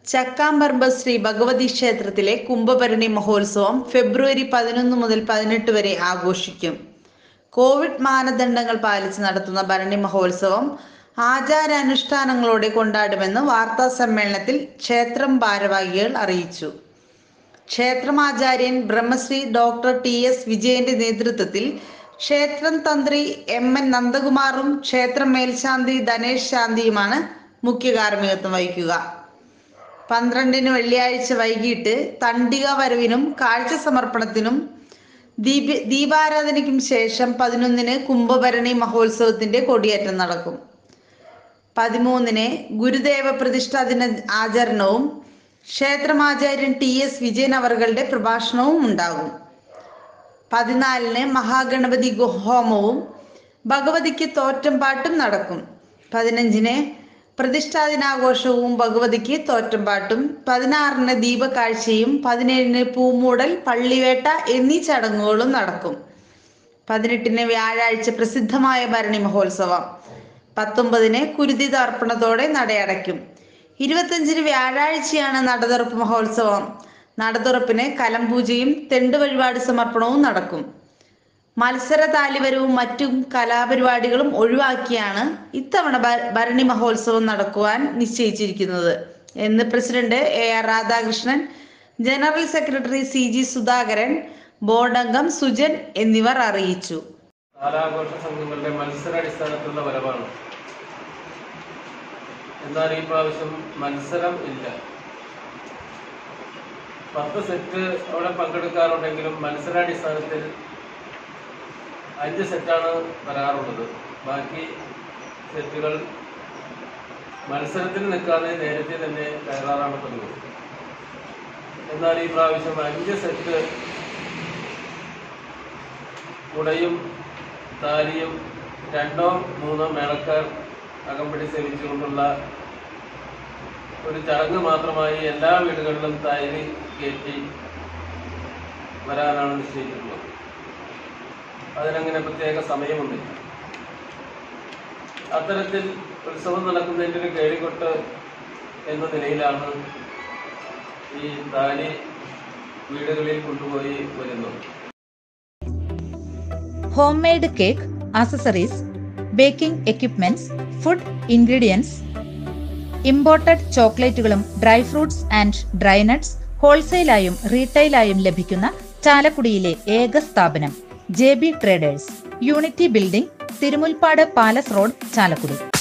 ചക്കാമ്പറമ്പ് ശ്രീ ഭഗവതി ക്ഷേത്രത്തിലെ കുംഭഭരണി മഹോത്സവം ഫെബ്രുവരി പതിനൊന്ന് മുതൽ പതിനെട്ട് വരെ ആഘോഷിക്കും കോവിഡ് മാനദണ്ഡങ്ങൾ പാലിച്ച് നടത്തുന്ന ഭരണി മഹോത്സവം ആചാരാനുഷ്ഠാനങ്ങളോടെ കൊണ്ടാടുമെന്ന് വാർത്താ സമ്മേളനത്തിൽ ക്ഷേത്രം ഭാരവാഹികൾ അറിയിച്ചു ക്ഷേത്രമാചാര്യൻ ബ്രഹ്മശ്രീ ഡോക്ടർ ടി എസ് വിജയന്റെ നേതൃത്വത്തിൽ ക്ഷേത്രം തന്ത്രി എം എൻ നന്ദകുമാറും ക്ഷേത്രം മേൽശാന്തി ധനേഷ് ശാന്തിയുമാണ് മുഖ്യ കാർമ്മികത്വം വഹിക്കുക പന്ത്രണ്ടിന് വെള്ളിയാഴ്ച വൈകിട്ട് തണ്ടിക വരവിനും കാഴ്ച സമർപ്പണത്തിനും ദീപ ദീപാരാധനയ്ക്കും ശേഷം പതിനൊന്നിന് കുംഭഭരണി മഹോത്സവത്തിന്റെ കൊടിയേറ്റം നടക്കും പതിമൂന്നിന് ഗുരുദേവ പ്രതിഷ്ഠാ ദിന ആചരണവും ക്ഷേത്രമാചാര്യൻ ടി എസ് വിജയൻ അവറുകളുടെ പ്രഭാഷണവും ഉണ്ടാകും പതിനാലിന് മഹാഗണപതി ഹോമവും ഭഗവതിക്ക് തോറ്റംപാട്ടും നടക്കും പതിനഞ്ചിന് പ്രതിഷ്ഠാദിനാഘോഷവും ഭഗവതിക്ക് തോറ്റംപാട്ടും പതിനാറിന് ദീപക്കാഴ്ചയും പതിനേഴിന് പൂമൂടൽ പള്ളിവേട്ട എന്നീ ചടങ്ങുകളും നടക്കും പതിനെട്ടിന് വ്യാഴാഴ്ച പ്രസിദ്ധമായ ഭരണി മഹോത്സവം പത്തൊമ്പതിന് കുരുതി തർപ്പണത്തോടെ നടയടയ്ക്കും ഇരുപത്തഞ്ചിന് വ്യാഴാഴ്ചയാണ് നടതുറപ്പ് മഹോത്സവം നടതുറപ്പിന് കലംപൂജയും തെണ്ട് വഴിപാട് സമർപ്പണവും നടക്കും മത്സര താലിവരവും മറ്റും കലാപരിപാടികളും ഒഴിവാക്കിയാണ് ഇത്തവണ ഭരണി മഹോത്സവം നടക്കുവാൻ നിശ്ചയിച്ചിരിക്കുന്നത് എന്ന് president A R Radhakrishnan general secretary C G Sudhakaran board അംഗം സുജൻ എന്നിവർ അറിയിച്ചു കാലാഘോഷ സംഘങ്ങളുടെ മത്സരാടിസ്ഥാനത്തിലുള്ള വരവാണ് എന്നാൽ ഈ പ്രാവശ്യം മത്സരം ഇല്ല പത്ത് സെറ്റ് അവിടെ പങ്കെടുക്കാറുണ്ടെങ്കിലും മത്സരാടിസ്ഥാനത്തിൽ അഞ്ച് സെറ്റാണ് വരാറുള്ളത് ബാക്കി സെറ്റുകൾ മത്സരത്തിന് നിൽക്കാതെ നേരത്തെ തന്നെ കയറാറാണ് പതിവ് എന്നാൽ ഈ പ്രാവശ്യം അഞ്ച് സെറ്റ് കുടയും താലിയും രണ്ടോ മൂന്നോ മേളക്കാർ അകമ്പടി സേവിച്ചുകൊണ്ടുള്ള ഒരു ചടങ്ങ് മാത്രമായി എല്ലാ വീടുകളിലും താലി കയറ്റി വരാനാണ് നിശ്ചയിച്ചിട്ടുള്ളത് അതിനങ്ങനെ പ്രത്യേക സമയമൊന്നുമില്ല അത്തരത്തിൽ ഉത്സവം നടക്കുന്നതിൻ്റെ ഒരു കേളികൊട്ട് എന്ന നിലയിലാണ് ഈ താലി വീടുകളിൽ കൊണ്ടുപോയി വരുന്നത് home made cake accessories baking equipments food ingredients imported ചോക്ലേറ്റുകളും dry fruits and dry nuts ഹോൾസെയിലായും റീറ്റെയിലായും ലഭിക്കുന്ന ചാലക്കുടിയിലെ ഏക സ്ഥാപനം J B traders unity building Thirumulpad palace road Chalakudy